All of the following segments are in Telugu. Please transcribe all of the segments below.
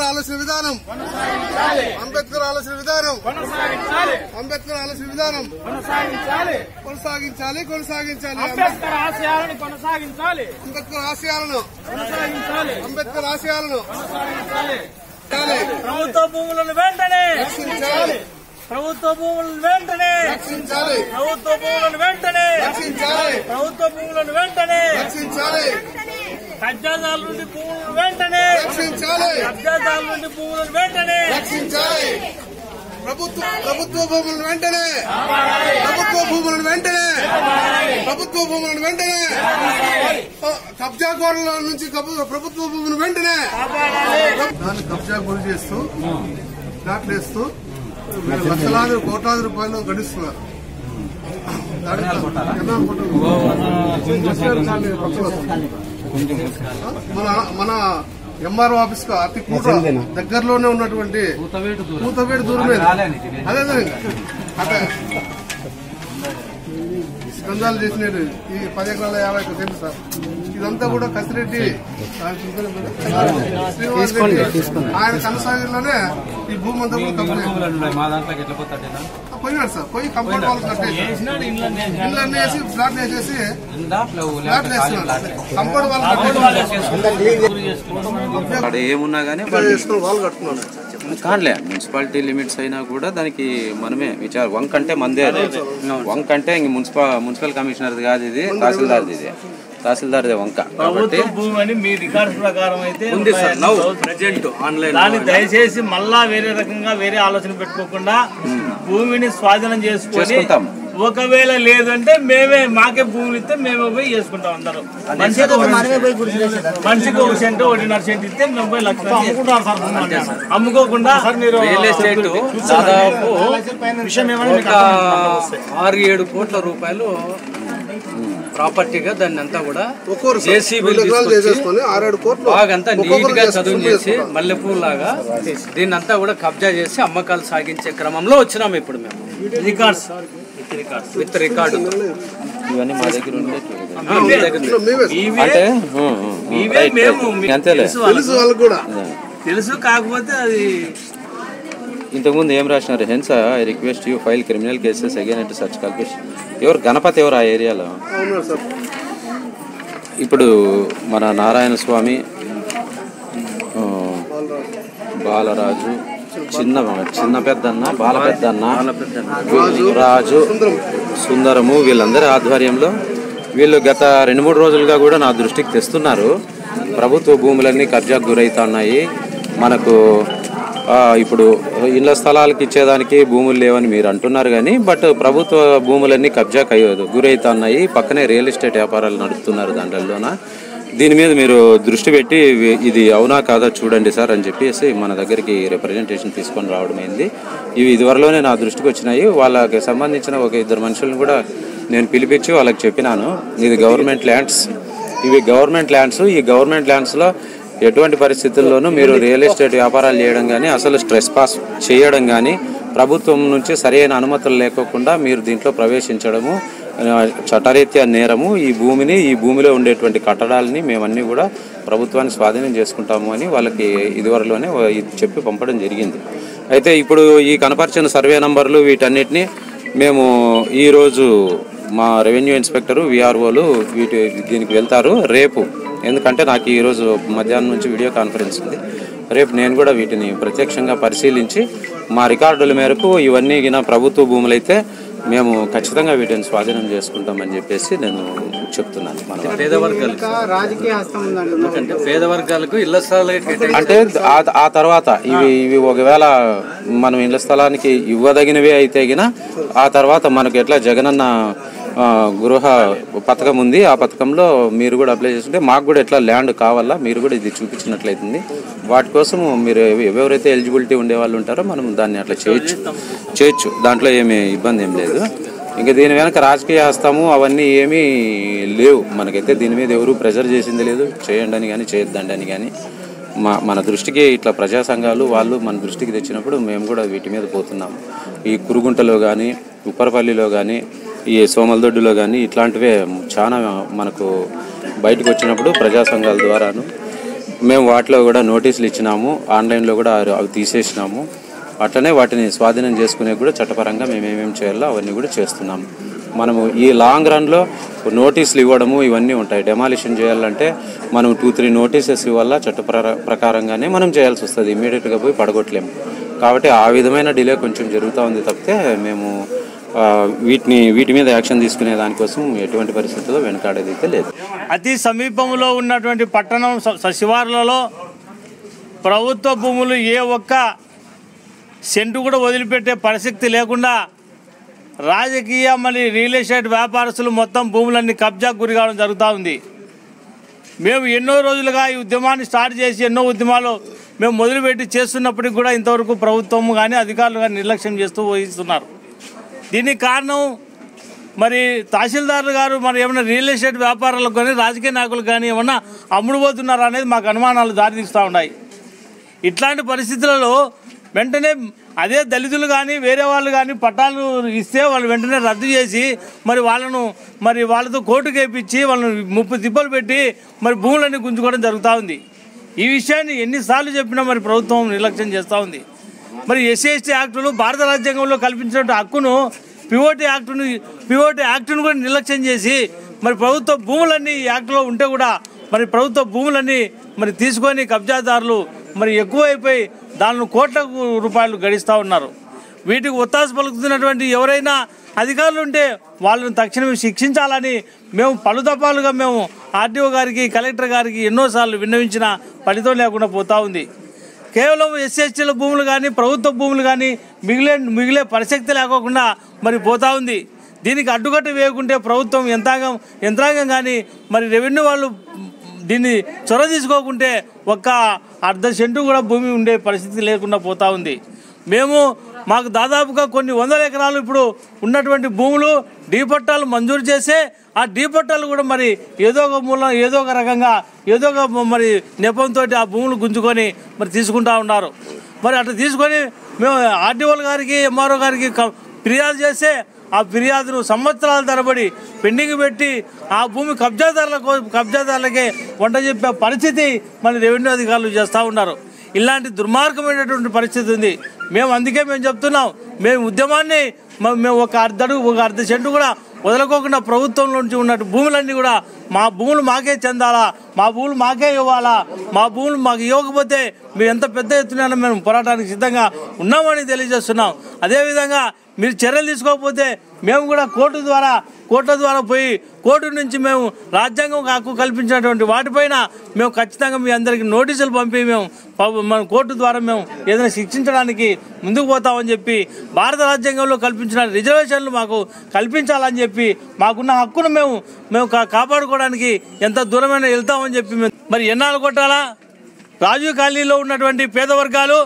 ఆలోచన విధానం అంబేద్కర్ ఆలోచన విధానం అంబేద్కర్ ఆలోచన విధానం కొనసాగించాలి కొనసాగించాలి కొనసాగించాలి అంబేద్కర్ ఆశయాలను కొనసాగించాలి అంబేద్కర్ ఆశయాలను కొనసాగించాలి అంబేద్కర్ ఆశయాలను కొనసాగించాలి చాలి. ప్రభుత్వ భూములను వెంటనే రక్షించాలి ప్రభుత్వ భూములను వెంటనే రక్షించాలి ప్రభుత్వ భూములను వెంటనే రక్షించాలి ప్రభుత్వ భూములను వెంటనే రక్షించాలి కబ్జాదారుల నుండి భూములను వెంటనే రక్షించాలి కబ్జాదారుల నుండి భూములను వెంటనే రక్షించాలి ప్రభుత్వ ప్రభుత్వ భూములను వెంటనే ప్రభుత్వ భూములను వెంటనే ప్రభుత్వ భూములను వెంటనే కబ్జాకోరుల నుంచి కబు- ప్రభుత్వ భూములను వెంటనే దాన్ని కబ్జా గురి చేస్తూ ప్లాట్లు వేస్తూ వీళ్ళు లక్షలాది కోట్లాది రూపాయలు గడిస్తున్నారు దానికి కెనాల్ కొట్టు- మన మన ఎంఆర్ఓ ఆఫీస్ కు అతి కూట దగ్గరలోనే ఉన్నటువంటి కూతవేడు దూరమే అదే అదే స్కందాలు చేసినట్టు ఈ పది ఎకరాల యాభై ఒక్క సెంటు సార్ ఇదంతా కూడా కసిరెడ్డి శ్రీనివాస్ రెడ్డి ఆయన కనసాగిలోనే ఈ భూమి అంతా కూడా కంప్లీట్ మా దాంట్లోకి ఎట్లా పోతాడు పోయినాడు సార్ పోయి కంపౌండ్ వాళ్ళు కట్టేసి ఇల్లు అన్నీ వేసి ఫ్లాట్ వేసేసి ఫ్లాట్ వేస్తున్నాడు కంపౌండ్ వాళ్ళు కట్టేసి అక్కడ ఏమున్నా కానీ చేసుకుని వాళ్ళు కట్టుకున్నాడు కాదులే మున్సిపాలిటీ లిమిట్స్ అయినా కూడా దానికి మనమే విచార వంక అంటే మందే అది వంక అంటే ఇంక మున్సిపల్ మున్సిపల్ కమిషనర్ది కాదు ఇది తహసీల్దార్ది ఇది తహసీల్దార్ది వంక కాబట్టి ప్రభుత్వ భూమి అని మీ రికార్డ్స్ ప్రకారం అయితే ఉంది సార్ నౌ ప్రజెంట్ ఆన్లైన్ దాన్ని దయచేసి మళ్ళా వేరే రకంగా వేరే ఆలోచన పెట్టుకోకుండా భూమిని స్వాధీనం చేసుకొని చేసుకుంటాం. ఒకవేళ లేదంటే మేమే మాకే భూములు ఇస్తే మేమే పోయి చేసుకుంటాం అందరం మనిషికి ఒక మనిషికి ఒక సెంట్ ఒకటిన్నర సెంట్ ఇస్తే మేము పోయి లక్ష అమ్ముకుంటాం సార్ భూములు. అమ్ముకోకుండా రియల్ ఎస్టేట్ దాదాపు ఒక ఆరు ఏడు కోట్ల రూపాయలు ప్రాపర్టీగా దాన్ని అంతా కూడా ఒక్కొక్కరు సార్ జేసీబీ రెండు ఎకరాలు చేసేసుకొని ఆరేడు కోట్లు బాగంతా నీట్ ఒక్కొక్కరు గా చేసుకుంటూ చదువు చేసి చేసుకుంటాం. మల్లెపూలు లాగా దీన్ని అంతా కూడా కబ్జా చేసి అమ్మకాలు సాగించే క్రమంలో వచ్చినాము ఇప్పుడు మేము రికార్డ్స్ రికార్డ్స్ విత్ రికార్డు ఇవన్నీ మా దగ్గర ఉండే మేమే. మేమే ఇవే అంటే ఉమ్, ఉమ్, ఉమ్, ఇవే రైట్, మేము రైట్. అంతేలే తెలుసు వాళ్ళకి. తెలుసు వాళ్ళకు కూడా తెలుసు కాకపోతే అది ఇంతకుముందు ఏం రాసినారు hence I request you file criminal cases again అంటే సర్చ్ కాల్కులేషన్ ఎవరు గణపతి ఎవరు ఆ ఏరియాలో అవునాడు సార్ ఇప్పుడు మన నారాయణ స్వామి ఆ, బాలరాజు చిన్న చిన్న పెద్దన్న బాల పెద్దన్న రాజు సుందరము వీళ్ళందరి ఆధ్వర్యంలో వీళ్ళు గత రెండు మూడు రోజులుగా కూడా నా దృష్టికి తెస్తున్నారు ప్రభుత్వ భూములన్నీ కబ్జాకు గురవుతున్నాయి మనకు ఆ, ఇప్పుడు ఇళ్ల స్థలాలకు ఇచ్చేదానికి భూములు లేవని మీరు అంటున్నారు కానీ బట్ ప్రభుత్వ భూములన్నీ కబ్జాకు అయ్యదు గురవుతున్నాయి పక్కనే రియల్ ఎస్టేట్ వ్యాపారాలు నడుపుతున్నారు దాంట్లోన దీని మీద మీరు దృష్టి పెట్టి ఇవి- ఇది అవునా కాదా చూడండి సార్ అని చెప్పేసి మన దగ్గరికి రిప్రజెంటేషన్ తీసుకొని రావడం అయింది ఇవి ఇదివరలోనే నా దృష్టికి వచ్చినాయి వాళ్ళకి సంబంధించిన ఒక ఇద్దరు మనుషులను కూడా నేను పిలిపించి వాళ్ళకి చెప్పినాను ఇది గవర్నమెంట్ ల్యాండ్స్ ఇవి గవర్నమెంట్ ల్యాండ్స్ ఈ గవర్నమెంట్ ల్యాండ్స్లో ఎటువంటి పరిస్థితుల్లోనూ మీరు రియల్ ఎస్టేట్ వ్యాపారాలు చేయడం కానీ అసలు స్ట్రెస్ పాస్ చేయడం కానీ ప్రభుత్వం నుంచి సరైన అనుమతులు లేకోకుండా మీరు దీంట్లో ప్రవేశించడము ఆ, చట్టరీత్యా నేరము ఈ భూమిని ఈ భూమిలో ఉండేటువంటి కట్టడాలని మేమన్నీ కూడా ప్రభుత్వానికి స్వాధీనం చేసుకుంటాము అని వాళ్ళకి ఇదివరలోనే ఇది చెప్పి పంపడం జరిగింది అయితే ఇప్పుడు ఈ కనపరిచిన సర్వే నంబర్లు వీటన్నిటిని మేము ఈరోజు మా రెవెన్యూ ఇన్స్పెక్టరు విఆర్ఓలు వీటి దీనికి వెళ్తారు రేపు ఎందుకంటే నాకు ఈరోజు మధ్యాహ్నం నుంచి వీడియో కాన్ఫరెన్స్ ఉంది రేపు నేను కూడా వీటిని ప్రత్యక్షంగా పరిశీలించి మా రికార్డుల మేరకు ఇవన్నీ గిన ప్రభుత్వ భూములైతే మేము ఖచ్చితంగా వీటిని స్వాధీనం చేసుకుంటామని చెప్పేసి నేను చెప్తున్నాను మనం పేద వర్గాలకు రాజకీయ హస్తం ఉందండి ఎందుకంటే పేద వర్గాలకు ఇళ్ల స్థలాలు అంటే ఆ- ఆ తర్వాత ఇవి ఇవి ఒకవేళ మనం ఇళ్ల స్థలానికి ఇవ్వదగినవి అయితే గిన ఆ తర్వాత మనకు ఎట్లా జగనన్న ఆ, గృహ పథకం ఉంది ఆ పథకంలో మీరు కూడా అప్లై చేసుకుంటే మాకు కూడా ఎట్లా ల్యాండ్ కావాలా మీరు కూడా ఇది చూపించినట్లయితుంది వాటి కోసం మీరు ఎవ- ఎవరైతే ఎలిజిబిలిటీ ఉండే వాళ్ళు ఉంటారో మనం దాన్ని అట్లా చేయొచ్చు చేయొచ్చు దాంట్లో ఏమీ ఇబ్బంది ఏం లేదు ఇంకా దీని వెనక రాజకీయ హస్తము అవన్నీ ఏమీ లేవు మనకైతే దీని మీద ఎవరు ప్రెజర్ చేసింది లేదు చేయండి అని కానీ చేయొద్దండి అని కానీ మా మన దృష్టికి ఇట్లా ప్రజా సంఘాలు వాళ్ళు మన దృష్టికి తెచ్చినప్పుడు మేము కూడా వీటి మీద పోతున్నాము ఈ కురుగుంటలో కానీ ఉప్పరపల్లిలో కానీ ఈ సోమలదొడ్డులో కానీ ఇట్లాంటివే చాలా మనకు బయటకు వచ్చినప్పుడు ప్రజా సంఘాల ద్వారాను మేము వాటిలో కూడా నోటీసులు ఇచ్చినాము ఆన్లైన్లో కూడా అవి- అవి తీసేసినాము అట్లనే వాటిని స్వాధీనం చేసుకునే కూడా చట్టపరంగా మేము ఏమేమి చేయాలో అవన్నీ కూడా చేస్తున్నాము మనము ఈ లాంగ్ రన్లో నోటీసులు ఇవ్వడము ఇవన్నీ ఉంటాయి డెమాలిషన్ చేయాలంటే మనం టూ త్రీ నోటీసెస్ ఇవ్వాలా చట్ట ప్ర- ప్రకారంగానే మనం చేయాల్సి వస్తుంది ఇమీడియట్గా పోయి పడగొట్టలేము కాబట్టి ఆ విధమైన డిలే కొంచెం జరుగుతూ ఉంది తప్పితే మేము ఆ, వీటిని వీటి మీద యాక్షన్ తీసుకునే దానికోసం ఎటువంటి పరిస్థితుల్లో వెనకాడేది అయితే లేదు అతి సమీపంలో ఉన్నటువంటి పట్టణం స- స- శివార్లలో ప్రభుత్వ భూములు ఏ ఒక్క సెంటు కూడా వదిలిపెట్టే పరిస్థితి లేకుండా రాజకీయ మళ్ళీ రియల్ ఎస్టేట్ వ్యాపారస్తులు మొత్తం భూములన్నీ కబ్జాకు గురి కావడం జరుగుతూ ఉంది మేము ఎన్నో రోజులుగా ఈ ఉద్యమాన్ని స్టార్ట్ చేసి ఎన్నో ఉద్యమాలు మేము మొదలుపెట్టి చేస్తున్నప్పటికి కూడా ఇంతవరకు ప్రభుత్వం కానీ అధికారులు కానీ నిర్లక్ష్యం చేస్తూ వహిస్తున్నారు దీనికి కారణం మరి తహసీల్దార్ గారు మరి ఏమైనా రియల్ ఎస్టేట్ వ్యాపారాలకు కానీ రాజకీయ నాయకులకు కానీ ఏమన్నా అమ్ముడు పోతున్నారా అనేది మాకు అనుమానాలు దారితీస్తూ ఉన్నాయి ఇట్లాంటి పరిస్థితులలో వెంటనే అదే దళితులు కానీ వేరే వాళ్ళు కానీ పట్టాలు ఇస్తే వాళ్ళు వెంటనే రద్దు చేసి మరి వాళ్ళను మరి వాళ్ళతో కోర్టుకు వేయించి వాళ్ళను ముప్పు తిప్పలు పెట్టి మరి భూములన్నీ గుంజుకోవడం జరుగుతూ ఉంది ఈ విషయాన్ని ఎన్నిసార్లు చెప్పినా మరి ప్రభుత్వం నిర్లక్ష్యం చేస్తూ ఉంది మరి ఎస్సీ ఎస్టీ యాక్టులు భారత రాజ్యాంగంలో కల్పించిన హక్కును పిఓటి యాక్టును పిఓటి యాక్టును కూడా నిర్లక్ష్యం చేసి మరి ప్రభుత్వ భూములన్నీ ఈ యాక్టులో ఉంటే కూడా మరి ప్రభుత్వ భూములన్నీ మరి తీసుకొని కబ్జాదారులు మరి ఎక్కువైపోయి దానిలో కోట్ల రూపాయలు గడిస్తూ ఉన్నారు వీటికి ఒత్తాస పలుకుతున్నటువంటి ఎవరైనా అధికారులు ఉంటే వాళ్ళని తక్షణమే శిక్షించాలని మేము పలుదపాలుగా మేము ఆర్డీఓ గారికి కలెక్టర్ గారికి ఎన్నోసార్లు విన్నవించిన ఫలితం లేకుండా పోతా ఉంది కేవలం ఎస్సీఎస్టీల భూములు కానీ ప్రభుత్వ భూములు కానీ మిగిలే మిగిలే పరిశక్తి లేకోకుండా మరి పోతా ఉంది దీనికి అడ్డుకట్ట వేయకుంటే ప్రభుత్వం యంత్రాంగం యంత్రాంగం కానీ మరి రెవెన్యూ వాళ్ళు దీన్ని చొరవ తీసుకోకుంటే ఒక్క అర్ధ సెంటు కూడా భూమి ఉండే పరిస్థితి లేకుండా పోతా ఉంది మేము మాకు దాదాపుగా కొన్ని వందల ఎకరాలు ఇప్పుడు ఉన్నటువంటి భూములు డీ పట్టాలు మంజూరు చేసే ఆ డీ పట్టాలు కూడా మరి ఏదో ఒక మూలం ఏదో ఒక రకంగా ఏదో ఒక మరి నెపంతో ఆ భూములు గుంజుకొని మరి తీసుకుంటా ఉన్నారు మరి అట్లా తీసుకొని మేము ఆర్డీఓల గారికి ఎంఆర్ఓ గారికి క- ఫిర్యాదు చేస్తే ఆ ఫిర్యాదును సంవత్సరాల తరబడి పెండింగ్ పెట్టి ఆ భూమి కబ్జాదారులకు కబ్జాదారులకే వంట చెప్పే పరిస్థితి మన రెవెన్యూ అధికారులు చేస్తూ ఉన్నారు ఇలాంటి దుర్మార్గమైనటువంటి పరిస్థితి ఉంది మేము అందుకే మేము చెప్తున్నాం మేము ఉద్యమాన్ని మ- మేము ఒక అర్ధ అడుగు ఒక అర్ధ సెంటు కూడా వదలకోకుండా ప్రభుత్వంలో నుంచి ఉన్నట్టు భూములన్నీ కూడా మా భూములు మాకే చెందాలా మా భూములు మాకే ఇవ్వాలా మా భూములు మాకు ఇవ్వకపోతే మేము ఎంత పెద్ద ఎత్తున మేము పోరాటానికి సిద్ధంగా ఉన్నామని తెలియజేస్తున్నాం అదేవిధంగా మీరు చర్యలు తీసుకోకపోతే మేము కూడా కోర్టు ద్వారా కోర్టుల ద్వారా పోయి కోర్టు నుంచి మేము రాజ్యాంగం హక్కు కల్పించినటువంటి వాటిపైన మేము ఖచ్చితంగా మీ అందరికీ నోటీసులు పంపి మేము ప- మన కోర్టు ద్వారా మేము ఏదైనా శిక్షించడానికి ముందుకు పోతామని చెప్పి భారత రాజ్యాంగంలో కల్పించిన రిజర్వేషన్లు మాకు కల్పించాలని చెప్పి మాకున్న హక్కును మేము మేము కా- కాపాడుకోవడానికి ఎంత దూరమైనా వెళ్తామని చెప్పి మేము మరి ఎన్నాళ్ళు కొట్టాలా రాజీవ్ కాలనీలో ఉన్నటువంటి పేద వర్గాలు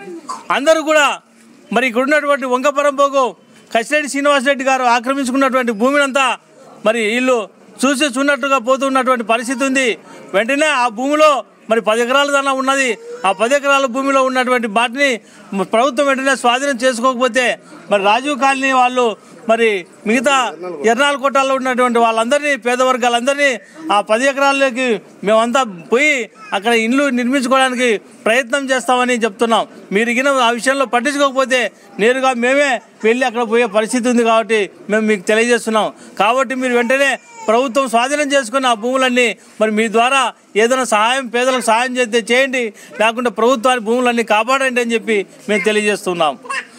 అందరూ కూడా మరి ఇక్కడ ఉన్నటువంటి వంకపరంపోకు కసిరెడ్డి శ్రీనివాసరెడ్డి గారు ఆక్రమించుకున్నటువంటి భూమిని అంతా మరి వీళ్ళు చూసి చూన్నట్టుగా పోతున్నటువంటి పరిస్థితి ఉంది వెంటనే ఆ భూమిలో మరి పది ఎకరాల దాకా ఉన్నది ఆ పది ఎకరాల భూమిలో ఉన్నటువంటి వాటిని ప్రభుత్వం వెంటనే స్వాధీనం చేసుకోకపోతే మరి రాజీవ్ కాలనీ వాళ్ళు మరి మిగతా ఎర్నాల కోటాల్లో ఉన్నటువంటి వాళ్ళందరినీ పేద వర్గాలందరినీ ఆ పది ఎకరాల్లోకి మేమంతా పోయి అక్కడ ఇండ్లు నిర్మించుకోవడానికి ప్రయత్నం చేస్తామని చెప్తున్నాం మీరు గిన ఆ విషయంలో పట్టించుకోకపోతే నేరుగా మేమే వెళ్ళి అక్కడ పోయే పరిస్థితి ఉంది కాబట్టి మేము మీకు తెలియజేస్తున్నాం కాబట్టి మీరు వెంటనే ప్రభుత్వం స్వాధీనం చేసుకున్న ఆ భూములన్నీ మరి మీ ద్వారా ఏదైనా సహాయం పేదలకు సహాయం చేస్తే చేయండి లేకుంటే ప్రభుత్వాన్ని భూములన్నీ కాపాడండి అని చెప్పి మేము తెలియజేస్తున్నాం